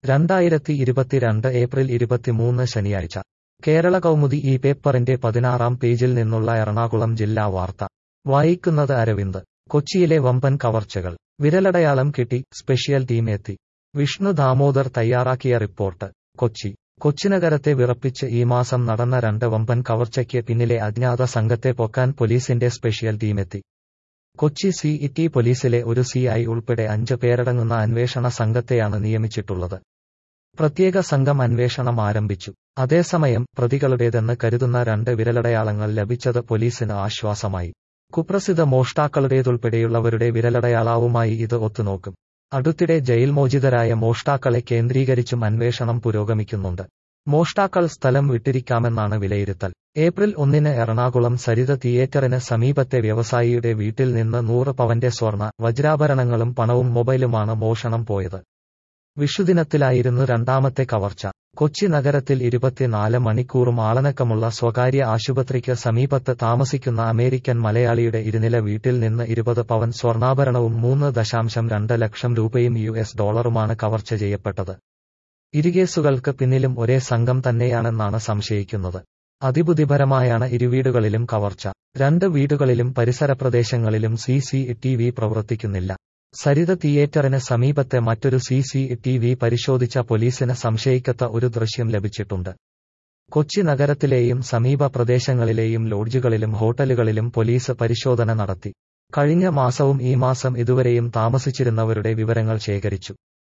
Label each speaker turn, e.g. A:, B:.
A: രണ്ടായിരത്തി ഇരുപത്തിരണ്ട് ഏപ്രിൽ ഇരുപത്തിമൂന്ന് ശനിയാഴ്ച കേരള കൗമുദി ഈ പേപ്പറിന്റെ പതിനാറാം പേജിൽ നിന്നുള്ള എറണാകുളം ജില്ലാ വാർത്ത വായിക്കുന്നത് അരവിന്ദ് കൊച്ചിയിലെ വമ്പൻ കവർച്ചകൾ വിരലടയാളം കിട്ടി സ്പെഷ്യൽ ടീം എത്തി വിഷ്ണു ദാമോദർ തയ്യാറാക്കിയ റിപ്പോർട്ട് കൊച്ചി കൊച്ചിനഗരത്തെ വിറപ്പിച്ച് ഈ മാസം നടന്ന രണ്ട് വമ്പൻ കവർച്ചയ്ക്ക് പിന്നിലെ അജ്ഞാത സംഘത്തെ പൊക്കാൻ പോലീസിന്റെ സ്പെഷ്യൽ ടീമെത്തി കൊച്ചി സി ഇറ്റി പോലീസിലെ ഒരു സി ഐ ഉൾപ്പെടെ അഞ്ച് പേരടങ്ങുന്ന അന്വേഷണ സംഘത്തെയാണ് നിയമിച്ചിട്ടുള്ളത് പ്രത്യേക സംഘം അന്വേഷണം ആരംഭിച്ചു അതേസമയം പ്രതികളുടേതെന്ന് കരുതുന്ന രണ്ട് വിരലടയാളങ്ങൾ ലഭിച്ചത് പോലീസിന് ആശ്വാസമായി കുപ്രസിദ്ധ മോഷ്ടാക്കളുടേതുൾപ്പെടെയുള്ളവരുടെ വിരലടയാളവുമായി ഇത് ഒത്തുനോക്കും അടുത്തിടെ ജയിൽ മോചിതരായ മോഷ്ടാക്കളെ കേന്ദ്രീകരിച്ചും അന്വേഷണം പുരോഗമിക്കുന്നുണ്ട് മോഷ്ടാക്കൾ സ്ഥലം വിട്ടിരിക്കാമെന്നാണ് വിലയിരുത്തൽ ഏപ്രിൽ ഒന്നിന് എറണാകുളം സരിത തിയേറ്ററിന് സമീപത്തെ വ്യവസായിയുടെ വീട്ടിൽ നിന്ന് നൂറ് പവന്റെ സ്വർണ വജ്രാഭരണങ്ങളും പണവും മൊബൈലുമാണ് മോഷണം പോയത് വിഷുദിനത്തിലായിരുന്നു രണ്ടാമത്തെ കവർച്ച കൊച്ചി നഗരത്തിൽ ഇരുപത്തിനാല് മണിക്കൂറും ആളനക്കമുള്ള സ്വകാര്യ ആശുപത്രിക്ക് സമീപത്ത് താമസിക്കുന്ന അമേരിക്കൻ മലയാളിയുടെ ഇരുനില വീട്ടിൽ നിന്ന് ഇരുപത് പവൻ സ്വർണ്ണാഭരണവും മൂന്ന് ദശാംശം രണ്ട് ലക്ഷം രൂപയും യു എസ് ഡോളറുമാണ് കവർച്ച ചെയ്യപ്പെട്ടത് ഇരുകേസുകൾക്ക് പിന്നിലും ഒരേ സംഘം തന്നെയാണെന്നാണ് സംശയിക്കുന്നത് അതിബുദ്ധിപരമായാണ് ഇരുവീടുകളിലും കവർച്ച രണ്ട് വീടുകളിലും പരിസര പ്രദേശങ്ങളിലും സി സി ടി വി പ്രവർത്തിക്കുന്നില്ല സരിത തിയേറ്ററിന് സമീപത്തെ മറ്റൊരു സി സി ടി വി പരിശോധിച്ച പോലീസിന് സംശയിക്കത്ത ഒരു ദൃശ്യം ലഭിച്ചിട്ടുണ്ട് കൊച്ചി നഗരത്തിലെയും സമീപ പ്രദേശങ്ങളിലെയും ലോഡ്ജുകളിലും ഹോട്ടലുകളിലും പോലീസ് പരിശോധന നടത്തി കഴിഞ്ഞ മാസവും ഈ മാസം ഇതുവരെയും താമസിച്ചിരുന്നവരുടെ വിവരങ്ങൾ ശേഖരിച്ചു